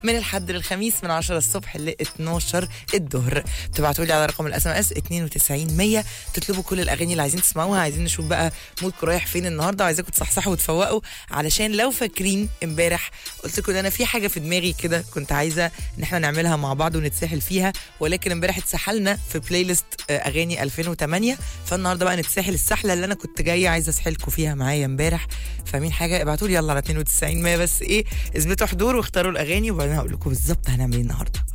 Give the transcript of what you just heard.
من الحد للخميس من 10 الصبح ل 12 الظهر تبعتوا لي على رقم الاس ام اس 92 100 تطلبوا كل الاغاني اللي عايزين تسمعوها عايزين نشوف بقى مودكم رايح فين النهارده عايزاكم تصحصحوا وتفوقوا علشان لو فاكرين امبارح قلت لكم ان انا في حاجه في دماغي كده كنت عايزه ان احنا نعملها مع بعض ونتسحل فيها ولكن امبارح اتسحلنا في بلاي ليست آه، اغاني 2008 فالنهارده بقى نتسحل السحله اللي انا كنت جايه عايزه اسحلكم فيها معايا امبارح فاهمين حاجه ابعتوا لي يلا على 92 100 بس ايه اثبتوا حضور واختاروا الاغاني وبعدين هقول لكم بالظبط هنعمل ايه النهارده